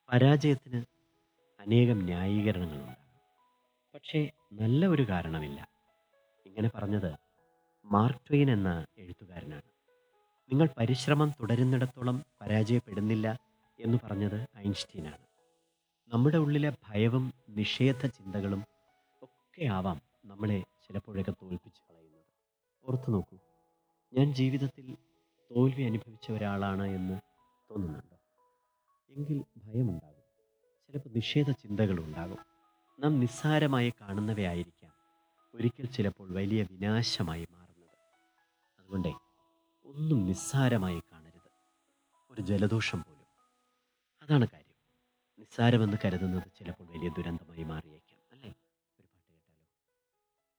പരാജയത്തിന് അനേകം ന്യായീകരണങ്ങളുണ്ടാകും പക്ഷേ നല്ല ഒരു കാരണമില്ല ഇങ്ങനെ പറഞ്ഞത് മാർക്ക് ട്വെയിൻ എന്ന എഴുത്തുകാരനാണ് നിങ്ങൾ പരിശ്രമം തുടരുന്നിടത്തോളം പരാജയപ്പെടുന്നില്ല എന്ന് പറഞ്ഞത് ഐൻസ്റ്റീനാണ് നമ്മുടെ ഉള്ളിലെ ഭയവും നിഷേധ ചിന്തകളും ഒക്കെ ആവാം നമ്മളെ ചിലപ്പോഴൊക്കെ തോൽപ്പിച്ച് കളയുന്നത് ഓർത്തു നോക്കൂ ഞാൻ ജീവിതത്തിൽ തോൽവി അനുഭവിച്ച ഒരാളാണ് എന്ന് തോന്നുന്നുണ്ടോ എങ്കിൽ ഭയമുണ്ടാകും ചിലപ്പോൾ നിഷേധ ചിന്തകളുണ്ടാകും നാം നിസ്സാരമായി കാണുന്നവയായിരിക്കാം ഒരിക്കൽ ചിലപ്പോൾ വലിയ വിനാശമായി മാറുന്നത് അതുകൊണ്ടേ ഒന്നും നിസ്സാരമായി കാണരുത് ഒരു ജലദോഷം പോലും അതാണ് കാര്യം നിസ്സാരമെന്ന് കരുതുന്നത് ചിലപ്പോൾ വലിയ ദുരന്തമായി മാറിയേക്കാം